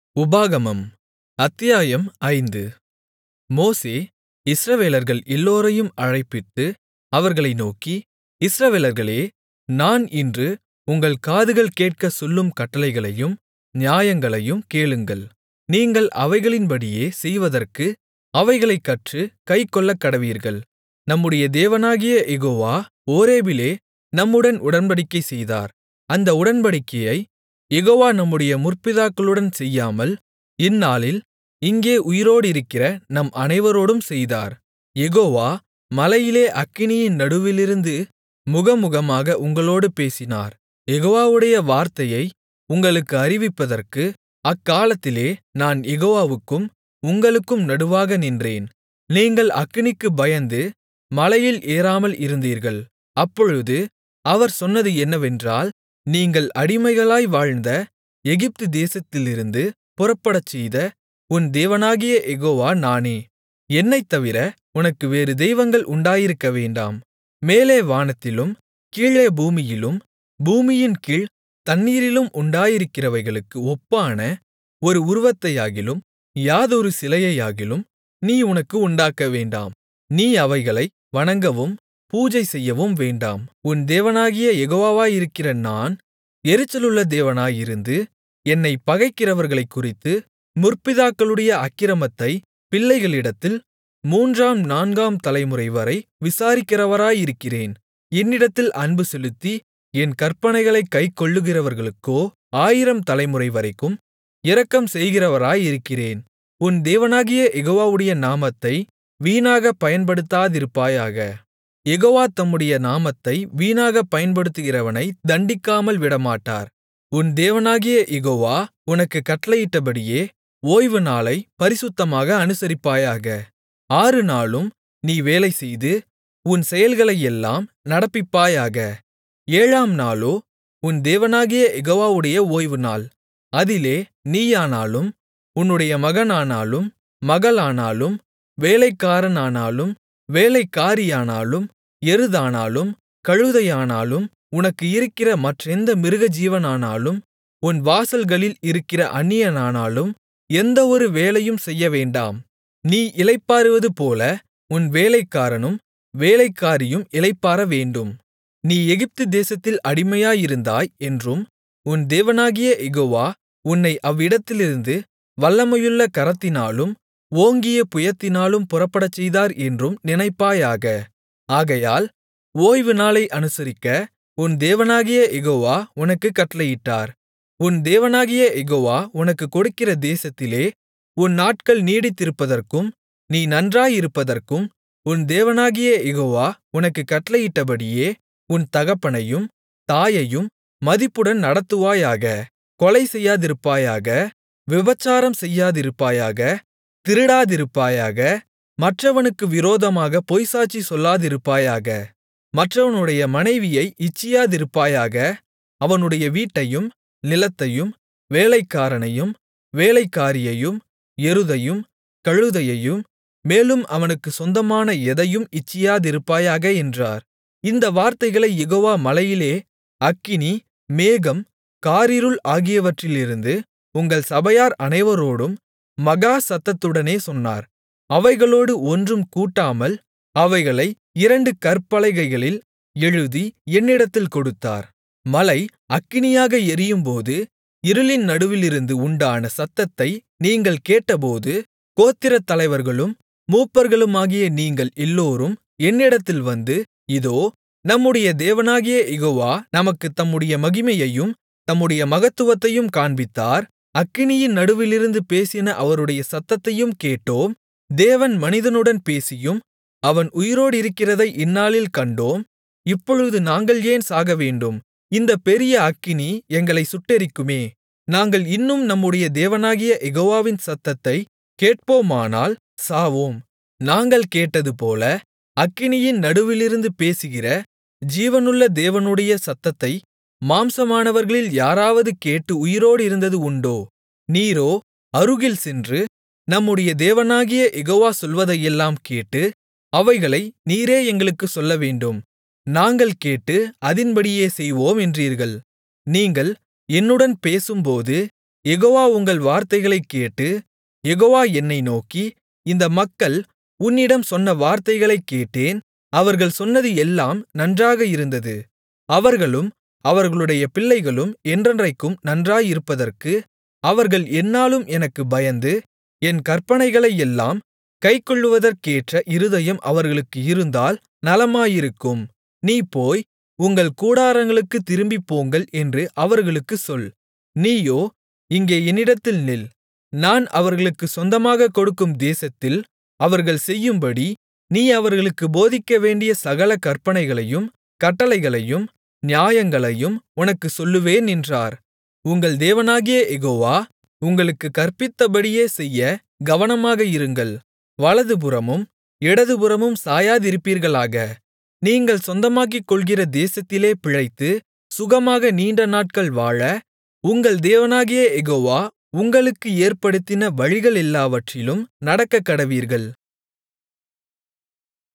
உபாகமம் அத்தியாயம் ஐந்து மோசே இஸ்ரவேலர்கள் எல்லோரையும் அழைப்பித்து அவர்களை நோக்கி இஸ்ரவேலர்களே நான் இன்று உங்கள் காதுகள் கேட்கச் சொல்லும் கட்டளைகளையும் நியாயங்களையும் கேளுங்கள் நீங்கள் அவைகளின்படியே செய்வதற்கு அவைகளைக் கற்றுக் கைக்கொள்ளக்கடவீர்கள் நம்முடைய தேவனாகிய யெகோவா ஓரேபிலே நம்முடன் உடன்படிக்கை செய்தார் அந்த உடன்படிக்கையைக் யெகோவா நம்முடைய முற்பிதாக்களுடன் செய்யாமல் இந்நாளில் இங்கே உயிரோடிருக்கிற நம் அனைவரோடும் செய்தார் யெகோவா மலையிலே அக்கினியின் நடுவிலிருந்து முகமுகமாக உங்களோடு பேசினார் யெகோவாவுடைய வார்த்தையை உங்களுக்கு அறிவிப்பதற்கு அக்காலத்திலே நான் யெகோவாவுக்கும் உங்களுக்கும் நடுவாக நின்றேன் நீங்கள் அக்கினிக்குப் பயந்து மலையில் ஏறாமல் இருந்தீர்கள் அப்பொழுது அவர் சொன்னது என்னவென்றால் நீங்கள் அடிமைகளாய் வாழ்ந்த எகிப்து தேசத்திலிருந்து புறப்படச்செய்த உன் தேவனாகிய யெகோவா நானே என்னைத்தவிர உனக்கு வேறு தெய்வங்கள் உண்டாயிருக்கவேண்டாம் மேலே வானத்திலும் கீழே பூமியிலும் பூமியின்கீழ் தண்ணீரிலும் உண்டாயிருக்கிறவைகளுக்கு ஒப்பான ஒரு உருவத்தையாகிலும் யாதொரு சிலையையாகிலும் நீ உனக்கு உண்டாக்கவேண்டாம் நீ அவைகளை வணங்கவும் பூஜை செய்யவும் வேண்டாம் உன் தேவனாகிய யெகோவாவாயிருக்கிற நான் எரிச்சலுள்ள தேவனாயிருந்து என்னைப் பகைக்கிறவர்களைக்குறித்து முற்பிதாக்களுடைய அக்கிரமத்தை பிள்ளைகளிடத்தில் மூன்றாம் நான்காம் தலைமுறைவரை விசாரிக்கிறவராயிருக்கிறேன் என்னிடத்தில் அன்பு செலுத்தி என் கற்பனைகளைக் கைக்கொள்ளுகிறவர்களுக்கோ ஆயிரம் தலைமுறைவரைக்கும் இரக்கம் செய்கிறவராயிருக்கிறேன் உன் தேவனாகிய யெகோவாவுடைய நாமத்தை வீணாகப் பயன்படுத்தாதிருப்பாயாக யெகோவா தம்முடைய நாமத்தை வீணாகப் பயன்படுத்துகிறவனைத் தண்டிக்காமல் விடமாட்டார் உன் தேவனாகிய யெகோவா உனக்குக் கட்டளையிட்டபடியே ஓய்வுநாளைப் பரிசுத்தமாக அனுசரிப்பாயாக ஆறுநாளும் நீ வேலைசெய்து உன் செயல்களையெல்லாம் நடப்பிப்பாயாக ஏழாம் நாளோ உன் தேவனாகிய யெகோவாவுடைய ஓய்வுநாள் அதிலே நீயானாலும் உன்னுடைய மகனானாலும் மகளானாலும் வேலைக்காரனானாலும் வேலைக்காரியானாலும் எருதானாலும் கழுதையானாலும் உனக்கு இருக்கிற மற்றெந்த மிருகஜீவனானாலும் உன் வாசல்களில் இருக்கிற அந்நியனானாலும் எந்தவொரு வேலையும் செய்யவேண்டாம் நீ இளைப்பாறுவதுபோல உன் வேலைக்காரனும் வேலைக்காரியும் இளைப்பாறவேண்டும் நீ எகிப்து தேசத்தில் அடிமையாயிருந்தாய் என்றும் உன் தேவனாகிய யெகோவா உன்னை அவ்விடத்திலிருந்து வல்லமையுள்ள கரத்தினாலும் ஓங்கிய புயத்தினாலும் புறப்படச்செய்தார் என்றும் நினைப்பாயாக ஆகையால் ஓய்வுநாளை அனுசரிக்க உன் தேவனாகிய யெகோவா உனக்குக் கட்டளையிட்டார் உன் தேவனாகிய யெகோவா உனக்குக் கொடுக்கிற தேசத்திலே உன் நாட்கள் நீடித்திருப்பதற்கும் நீ நன்றாயிருப்பதற்கும் உன் தேவனாகிய யெகோவா உனக்குக் கட்டளையிட்டபடியே உன் தகப்பனையும் தாயையும் மதிப்புடன் நடத்துவாயாக கொலை செய்யாதிருப்பாயாக விபசாரம் செய்யாதிருப்பாயாக திருடாதிருப்பாயாக மற்றவனுக்கு விரோதமாகப் பொய்சாட்சி சொல்லாதிருப்பாயாக மற்றவனுடைய மனைவியை இச்சியாதிருப்பாயாக அவனுடைய வீட்டையும் நிலத்தையும் வேலைக்காரனையும் வேலைக்காரியையும் எருதையும் கழுதையையும் மேலும் அவனுக்குச் சொந்தமான எதையும் இச்சியாதிருப்பாயாக என்றார் இந்த வார்த்தைகளைக் யெகோவா மலையிலே அக்கினி மேகம் காரிருள் ஆகியவற்றிலிருந்து உங்கள் சபையார் அனைவரோடும் மகா சத்தத்துடனே சொன்னார் அவைகளோடு ஒன்றும் கூட்டாமல் அவைகளை இரண்டு கற்பலகைகளில் எழுதி என்னிடத்தில் கொடுத்தார் மலை அக்கினியாக எரியும்போது இருளின் நடுவிலிருந்து உண்டான சத்தத்தை நீங்கள் கேட்டபோது கோத்திரத் தலைவர்களும் மூப்பர்களுமாகிய நீங்கள் எல்லோரும் என்னிடத்தில் வந்து இதோ நம்முடைய தேவனாகிய யெகோவா நமக்குத் தம்முடைய மகிமையையும் தம்முடைய மகத்துவத்தையும் காண்பித்தார் அக்கினியின் நடுவிலிருந்து பேசின அவருடைய சத்தத்தையும் கேட்டோம் தேவன் மனிதனுடன் பேசியும் அவன் உயிரோடிருக்கிறதை இந்நாளில் கண்டோம் இப்பொழுது நாங்கள் ஏன் சாகவேண்டும் இந்தப் பெரிய அக்கினி எங்களைச் சுட்டெரிக்குமே நாங்கள் இன்னும் நம்முடைய தேவனாகிய யெகோவாவின் சத்தத்தைக் கேட்போமானால் சாவோம் நாங்கள் கேட்டதுபோல அக்கினியின் நடுவிலிருந்து பேசுகிற ஜீவனுள்ள தேவனுடைய சத்தத்தை மாம்சமானவர்களில் யாராவது கேட்டு உயிரோடிருந்தது உண்டோ நீரோ அருகில் சென்று நம்முடைய தேவனாகிய யெகோவா சொல்வதையெல்லாம் கேட்டு அவைகளை நீரே எங்களுக்குச் சொல்லவேண்டும் நாங்கள் கேட்டு அதின்படியே செய்வோம் என்றீர்கள் நீங்கள் என்னுடன் பேசும்போது யெகோவா உங்கள் வார்த்தைகளைக் கேட்டு யெகோவா என்னை நோக்கி இந்த மக்கள் உன்னிடம் சொன்ன வார்த்தைகளைக் கேட்டேன் அவர்கள் சொன்னது எல்லாம் நன்றாக இருந்தது அவர்களும் அவர்களுடைய பிள்ளைகளும் என்றென்றைக்கும் நன்றாயிருப்பதற்கு அவர்கள் எந்நாளும் எனக்குப் பயந்து என் கற்பனைகளையெல்லாம் கைக்கொள்ளுவதற்கேற்ற இருதயம் அவர்களுக்கு இருந்தால் நலமாயிருக்கும் நீ போய் உங்கள் கூடாரங்களுக்குத் திரும்பிப்போங்கள் என்று அவர்களுக்குச் சொல் நீயோ இங்கே என்னிடத்தில் நில் நான் அவர்களுக்குச் சொந்தமாகக் கொடுக்கும் தேசத்தில் அவர்கள் செய்யும்படி நீ அவர்களுக்குப் போதிக்கவேண்டிய சகல கற்பனைகளையும் கட்டளைகளையும் நியாயங்களையும் உனக்குச் சொல்லுவேன் என்றார் உங்கள் தேவனாகிய யெகோவா உங்களுக்குக் கற்பித்தபடியே செய்ய கவனமாக இருங்கள் வலதுபுறமும் இடதுபுறமும் சாயாதிருப்பீர்களாக நீங்கள் சொந்தமாக்கிக்கொள்கிற தேசத்திலே பிழைத்து சுகமாக நீண்டநாட்கள் வாழ உங்கள் தேவனாகிய யெகோவா உங்களுக்கு ஏற்படுத்தின வழிகளெல்லாவற்றிலும் நடக்கக்கடவீர்கள்